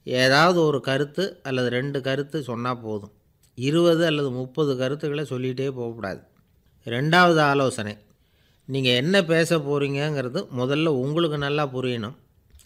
ஏதாவது ஒரு கருத்து அல்லது ரெண்டு கருத்து சொன்னால் போதும் இருபது அல்லது முப்பது கருத்துக்களை சொல்லிகிட்டே போகக்கூடாது ரெண்டாவது ஆலோசனை நீங்கள் என்ன பேச போகிறீங்கங்கிறது முதல்ல உங்களுக்கு நல்லா புரியணும்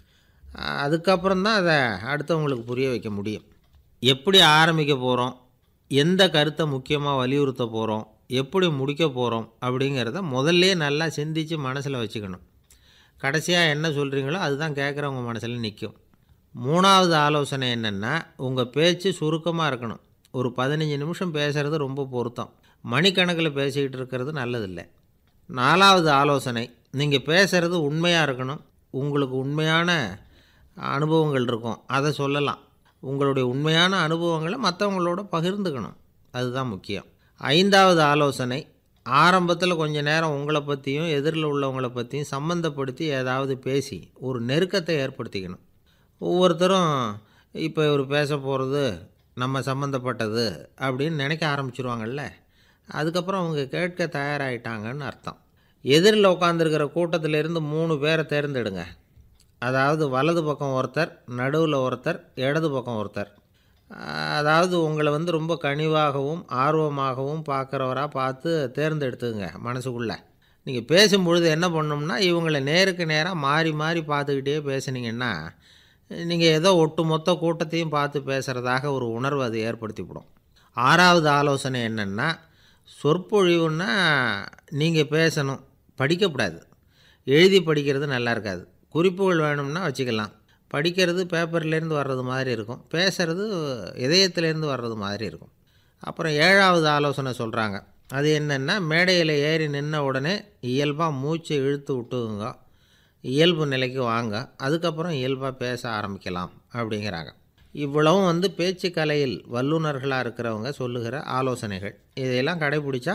அதுக்கப்புறம் தான் அதை அடுத்தவங்களுக்கு புரிய வைக்க முடியும் எப்படி ஆரம்பிக்க போகிறோம் எந்த கருத்தை முக்கியமாக வலியுறுத்த போகிறோம் எப்படி முடிக்க போகிறோம் அப்படிங்கிறத முதல்லே நல்லா சிந்தித்து மனசில் வச்சுக்கணும் கடைசியாக என்ன சொல்கிறீங்களோ அதுதான் கேட்குறவங்க மனசில் நிற்கும் மூணாவது ஆலோசனை என்னென்னா உங்கள் பேச்சு சுருக்கமாக இருக்கணும் ஒரு பதினஞ்சு நிமிஷம் பேசுகிறது ரொம்ப பொருத்தம் மணிக்கணக்கில் பேசிக்கிட்டு இருக்கிறது நல்லதில்லை நாலாவது ஆலோசனை நீங்கள் பேசுகிறது உண்மையாக இருக்கணும் உங்களுக்கு உண்மையான அனுபவங்கள் இருக்கும் அதை சொல்லலாம் உங்களுடைய உண்மையான அனுபவங்களை மற்றவங்களோட பகிர்ந்துக்கணும் அதுதான் முக்கியம் ஐந்தாவது ஆலோசனை ஆரம்பத்தில் கொஞ்ச நேரம் உங்களை பற்றியும் எதிரில் உள்ளவங்களை பற்றியும் சம்மந்தப்படுத்தி ஏதாவது பேசி ஒரு நெருக்கத்தை ஏற்படுத்திக்கணும் ஒவ்வொருத்தரும் இப்போ இவர் பேச போகிறது நம்ம சம்மந்தப்பட்டது அப்படின்னு நினைக்க ஆரம்பிச்சிருவாங்கல்ல அதுக்கப்புறம் அவங்க கேட்க தயாராகிட்டாங்கன்னு அர்த்தம் எதிரில் உட்காந்துருக்கிற கூட்டத்திலேருந்து மூணு பேரை தேர்ந்தெடுங்க அதாவது வலது பக்கம் ஒருத்தர் நடுவில் ஒருத்தர் இடது பக்கம் ஒருத்தர் அதாவது உங்களை வந்து ரொம்ப கனிவாகவும் ஆர்வமாகவும் பார்க்குறவராக பார்த்து தேர்ந்தெடுத்துங்க மனசுக்குள்ளே நீங்கள் பேசும்பொழுது என்ன பண்ணணும்னா இவங்களை நேருக்கு நேராக மாறி மாறி பார்த்துக்கிட்டே பேசுனீங்கன்னா நீங்கள் ஏதோ ஒட்டு மொத்த கூட்டத்தையும் பார்த்து பேசுகிறதாக ஒரு உணர்வு அது ஏற்படுத்திவிடும் ஆறாவது ஆலோசனை என்னென்னா சொற்பொழிவுன்னா நீங்கள் பேசணும் படிக்கக்கூடாது எழுதி படிக்கிறது நல்லா இருக்காது குறிப்புகள் வேணும்னா வச்சுக்கலாம் படிக்கிறது பேப்பர்லேருந்து வர்றது மாதிரி இருக்கும் பேசுகிறது இதயத்துலேருந்து வர்றது மாதிரி இருக்கும் அப்புறம் ஏழாவது ஆலோசனை சொல்கிறாங்க அது என்னென்னா மேடையில் ஏறி நின்ன உடனே இயல்பாக மூச்சை இழுத்து விட்டுங்க இயல்பு நிலைக்கு வாங்க அதுக்கப்புறம் இயல்பாக பேச ஆரம்பிக்கலாம் அப்படிங்கிறாங்க இவ்வளவும் வந்து பேச்சு கலையில் வல்லுநர்களாக இருக்கிறவங்க சொல்லுகிற ஆலோசனைகள் இதையெல்லாம் கடைபிடிச்சா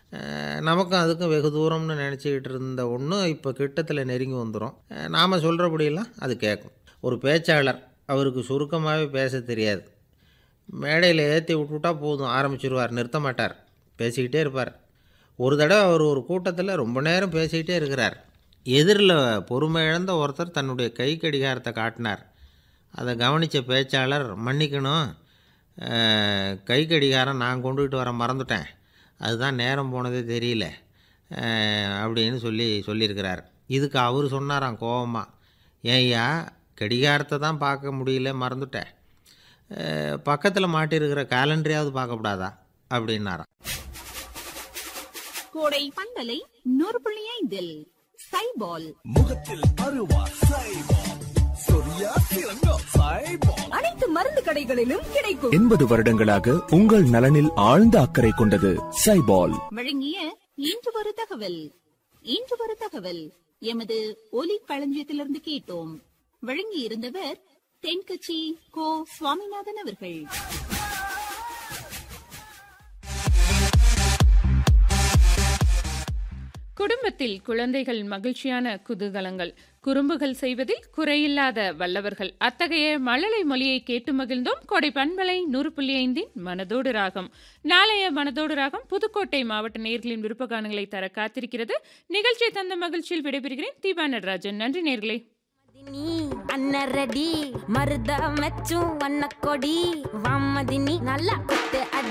நமக்கும் அதுக்கும் வெகு தூரம்னு நினச்சிக்கிட்டு இருந்த ஒன்று இப்போ கிட்டத்தில் நெருங்கி வந்துடும் நாம் சொல்கிறபடியெல்லாம் அது கேட்கும் ஒரு பேச்சாளர் அவருக்கு சுருக்கமாகவே பேச தெரியாது மேடையில் ஏற்றி விட்டுவிட்டா போதும் ஆரம்பிச்சிருவார் நிறுத்த மாட்டார் பேசிக்கிட்டே இருப்பார் ஒரு தடவை அவர் ஒரு கூட்டத்தில் ரொம்ப நேரம் பேசிக்கிட்டே இருக்கிறார் எதிரில் பொறுமை இழந்த ஒருத்தர் தன்னுடைய கை கடிகாரத்தை காட்டினார் அதை கவனித்த பேச்சாளர் மன்னிக்கணும் கை கடிகாரம் நான் கொண்டுகிட்டு வர மறந்துட்டேன் அதுதான் நேரம் போனதே தெரியல அப்படின்னு சொல்லி சொல்லியிருக்கிறார் இதுக்கு அவர் சொன்னாராம் கோபமாக ஏய்யா கடிகாரத்தை தான் பார்க்க முடியல மறந்துட்டேன் பக்கத்தில் மாட்டிருக்கிற கேலண்டரையாவது பார்க்கக்கூடாதா அப்படின்னாராம் கோடை பந்தலை நூறு புள்ளி ஐந்தில் சைபால் முகத்தில் அருவா சைபால் சொரியா திறங்கோ சைபால் அனைத்து மருந்து கடைகளிலும் கிடைக்கும் எண்பது வருடங்களாக உங்கள் நலனில் ஆழ்ந்த அக்கறை கொண்டது சைபால் வழங்கிய இன்று ஒரு தகவல் இன்று ஒரு தகவல் எமது ஒலி களஞ்சியத்திலிருந்து கேட்டோம் வழங்கி இருந்தவர் தென்கட்சி கோ சுவாமிநாதன் அவர்கள் குடும்பத்தில் குழந்தைகள் மகிழ்ச்சியான குதூகலங்கள் குறும்புகள் செய்வதில் குறையில்லாத வல்லவர்கள் அத்தகைய மழலை மொழியை கேட்டு மகிழ்ந்தோம் கொடை பண்பலை நூறு புள்ளி ஐந்தின் மனதோடு ராகம் நாளைய மனதோடு ராகம் புதுக்கோட்டை மாவட்ட நேர்களின் விருப்பகானங்களை தர காத்திருக்கிறது நிகழ்ச்சி தந்த மகிழ்ச்சியில் விடைபெறுகிறேன் தீபா நடராஜன் நன்றி நேர்களே மதினி அன்னரடி மருத மெச்சும் வண்ணக்கொடி வாமதினி நல்லா குத்து அடி